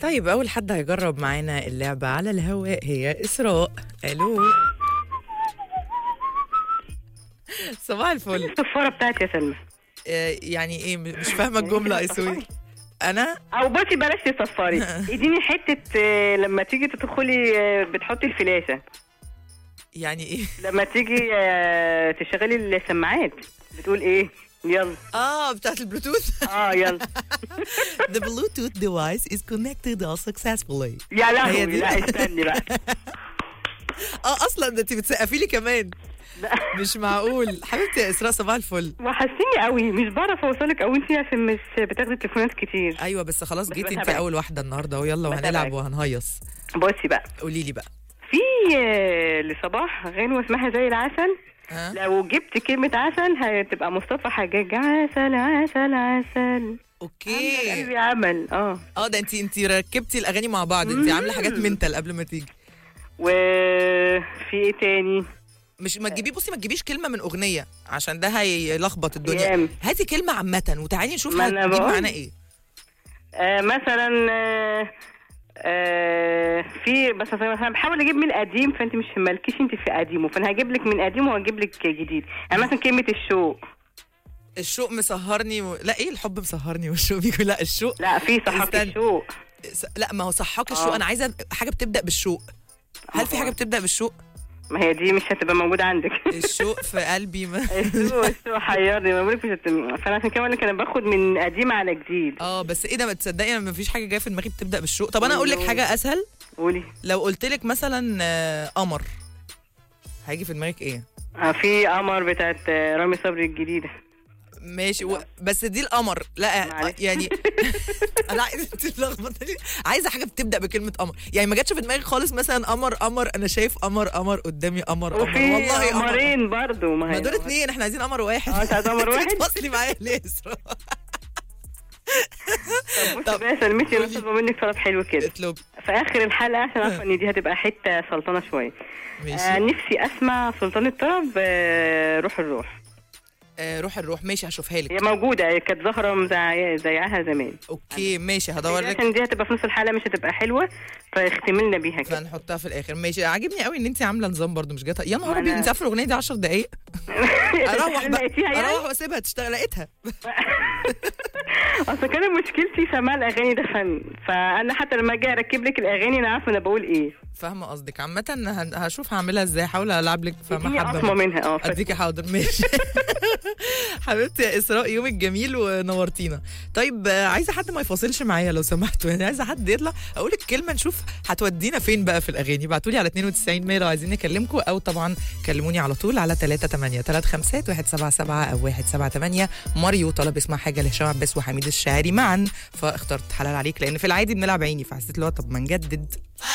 طيب اول حد هيجرب معانا اللعبه على الهواء هي اسراء الو صباح الفل الصفاره بتاعتي يا سلمى آه، يعني ايه مش فاهمه الجمله يا سوري انا او بصي بلاش تصفري اديني حته آه، لما تيجي تدخلي آه، بتحطي الفلاشه يعني ايه لما تيجي آه، تشغلي السماعات بتقول ايه يلا اه بتاعت البلوتوث اه يلا The Bluetooth device is connected all successfully يا هي لهوي دي. لا استني بقى اه اصلا ده انت بتسقفي لي كمان مش معقول حبيبتي يا اسراء صباح الفل وحشتيني قوي مش بعرف اوصلك او انت عشان مش بتاخدي تليفونات كتير ايوه بس خلاص بس جيتي انت بتابعك. اول واحده النهارده ويلا وهنلعب بتابعك. وهنهيص بصي بقى قولي لي بقى في آه، لصباح غنوه اسمها زي العسل ها لو جبت كلمة عسل هتبقى مصطفى حجاج عسل عسل عسل اوكي قلبي عمل اه اه ده انت انت ركبتي الاغاني مع بعض انت عامله حاجات منتل قبل ما تيجي وفي ايه تاني مش ما تجيبيه بصي ما تجيبيش كلمه من اغنيه عشان ده هيلخبط الدنيا يام. هاتي كلمه عامه وتعالي نشوف ما أنا هتجيب بقول. معانا ايه آه مثلا آه آه في بس انا بحاول اجيب من قديم فانت مش مالكيش انت في قديمه فانا هجيب لك من قديم وهجيب لك جديد يعني مثلا كلمة الشوق الشوق مسهرني و... لا ايه الحب مسهرني والشوق بيقول لا الشوق لا في صحاك استنى. الشوق س- لا ما هو صحاك الشوق آه. انا عايزه حاجه بتبدا بالشوق هل في حاجه بتبدا بالشوق ما هي دي مش هتبقى موجودة عندك الشوق في قلبي ما الشوق الشوق حيرني ما بقولك مش هت- فانا عشان كده بقول لك انا باخد من قديم على جديد اه بس ايه ده ما تصدقي انا ما فيش حاجه جايه في دماغي بتبدا بالشوق طب انا اقول لك قولي. حاجه اسهل قولي لو قلت لك مثلا آه، قمر هيجي في دماغك ايه آه، في قمر بتاعت آه، رامي صبري الجديدة ماشي و... بس دي القمر لا معلش. يعني انا عايزه انت ملخبطاني عايزه حاجه بتبدا بكلمه قمر يعني ما جاتش في دماغي خالص مثلا قمر قمر انا شايف قمر قمر قدامي قمر قمر وفي والله قمر قمرين برضو ما ما هي دول اتنين احنا عايزين قمر واحد اه، انت عايز قمر واحد؟ تتواصلي معايا ليه يا إسراء؟ طب طب بصي بقى يا سلمتي انا قولي. طالبه منك طلب حلو كده اطلب في اخر الحلقه عشان عارفه ان دي هتبقى حته سلطنه شويه آه ماشي نفسي اسمع سلطان الطرب آه روح الروح آه روح الروح ماشي هشوفها هي لك موجوده كانت ظاهره مزع- زيها زمان اوكي ماشي هدور لك عشان دي هتبقى في نص الحلقه مش هتبقى حلوه فاختملنا بيها كده فنحطها في الاخر ماشي عاجبني قوي ان انت عامله نظام برضو مش جاتا يا نهار ما ابيض أنا- انت عارفه الاغنيه دي 10 دقايق اروح بقى لقيتيها يعني اروح واسيبها تشتغل لقيتها اصل كان مشكلتي سماع الاغاني ده فن فانا حتى لما اجي اركب لك الاغاني انا عارفه انا بقول ايه فاهمه قصدك عامه هن- هشوف هعملها ازاي احاول العب لك فاهمه اديني حبه اصمه منها. منها اه اديكي حاضر ماشي حبيبتي يا اسراء يومك جميل ونورتينا طيب آه، عايزه حد ما يفاصلش معايا لو سمحتوا يعني عايزه حد يطلع اقول لك كلمه نشوف هتودينا فين بقى في الاغاني ابعتوا لي على 92 100 لو عايزين نكلمكم او طبعا كلموني على طول على 38 35 177 او 178 ماريو طلب اسمها حاجه لهشام عباس وحميد الشاعري معا فاخترت حلال عليك لان في العادي بنلعب عيني فحسيت اللي هو طب ما نجدد